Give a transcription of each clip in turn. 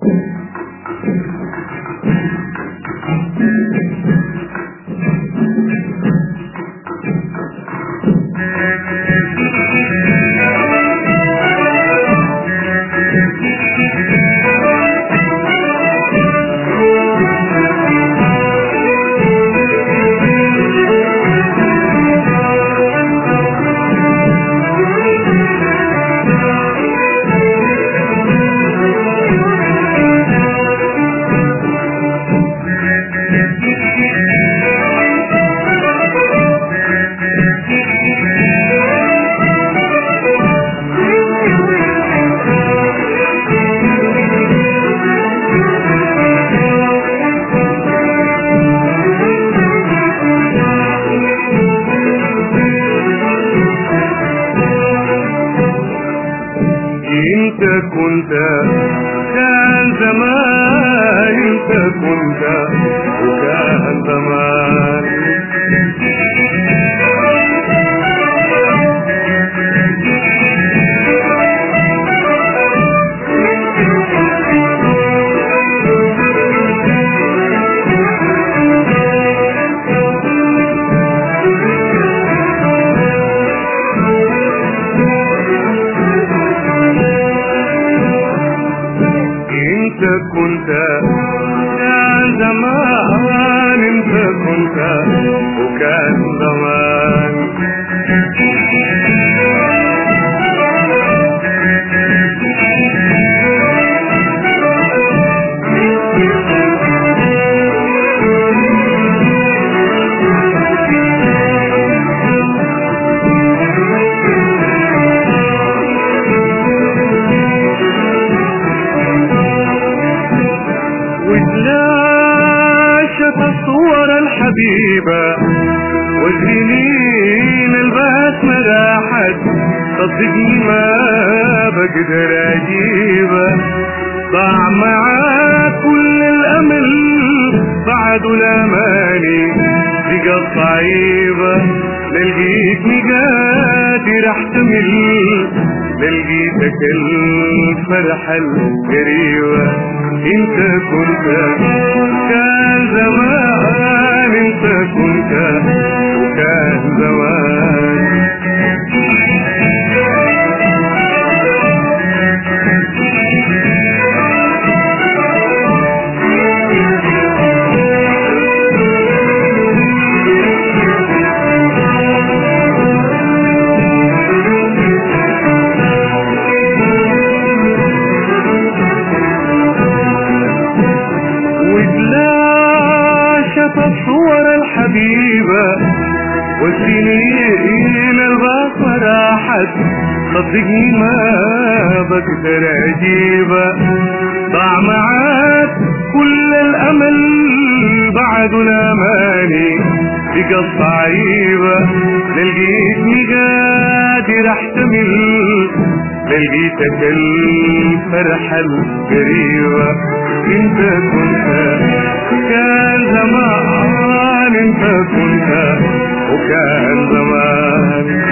انت كنت كان زمان انت كنت وكان زمان انت كنت كان زمان انت كنت وكان زمان وتلاشت الصور الحبيبة والسنين البات ما راحت صدقني ما بقدر اجيبها ضاع معاك كل الامل بعد الاماني بقى صعيبة للقيتني قادر احتمل للقيتك الفرحة القريبة انت كنت كان زمان انت كنت وكان زمان وتلاشت الصور الحبيبة والسنين الباقة راحت صدقني ما بقدر اجيبها ضاع معاك كل الامل بعد الاماني بقى صعيبة للقيتني قادر احتمل لقيتك الفرحة القريبة انت كنت كان زمان انت كنت وكان زمان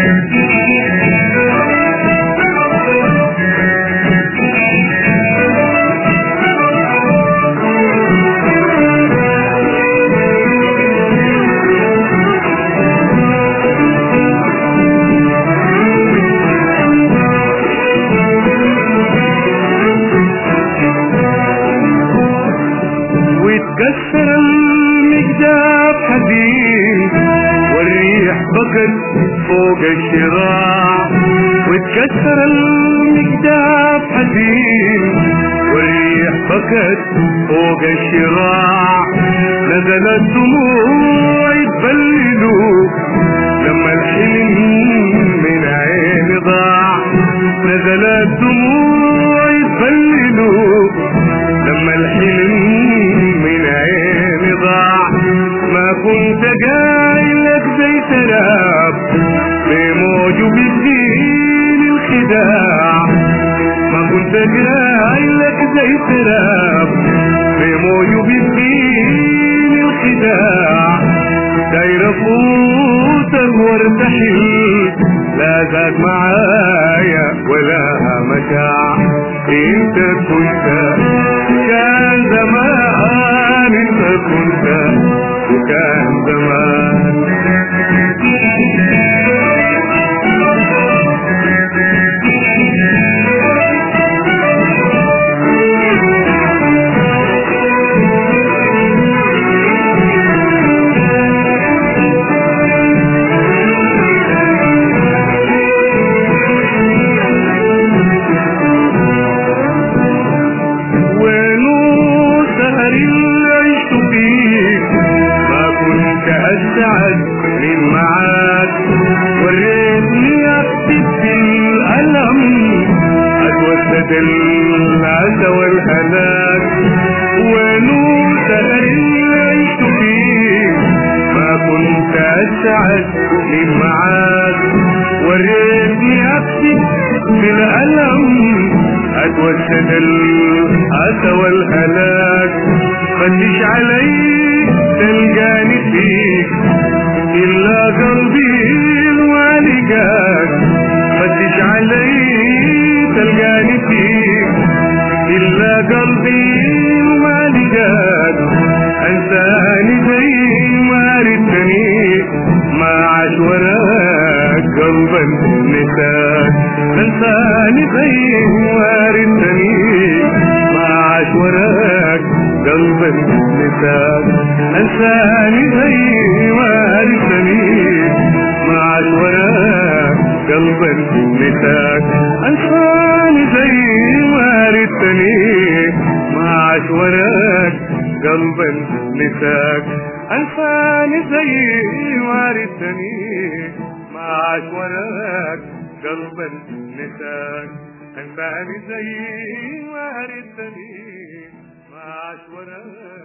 وتكسر المجداب حزين والريح بكت فوق الشراع وتكسر المجداب حزين والريح بكت فوق الشراع نزلت دموع تبللوا لما الحلم من عيني ضاع نزلت دموع تبللوا لما الحلم من عيني ضاع ما كنت قايل لك زي سراب بموج وبالدين الخداع ما كنت قايل لك زي سراب بموج وبالدين الخداع داير افوتك وارتحل لا زاد معايا ولا متاع انت كنت أسعد من معاك وريتني أكتب في الألم أتوسد العسى والهلاك ونور سهر اللي عشت فيه ما كنت أسعد من معاك وريتني أكتب في الألم أتوسد العسى والهلاك فتش علي تلقاني فيك إلا قلبي الوالقاك فتش علي تلقاني فيك إلا قلبي الوالقاك أنساني زي ما ردتني ما عاش وراك قلبا نساك أنساني زي ما ردتني ما عاش وراك قلبا نساك أنساني زي ما ردتني ما عاش وراك قلبا نساك أنساني زي ما ردتني ما عاش وراك قلبا نساك أنساني زي ما ردتني ما عاش وراك قلبا نساك أنساني زي ما ردتني ما عاش وراك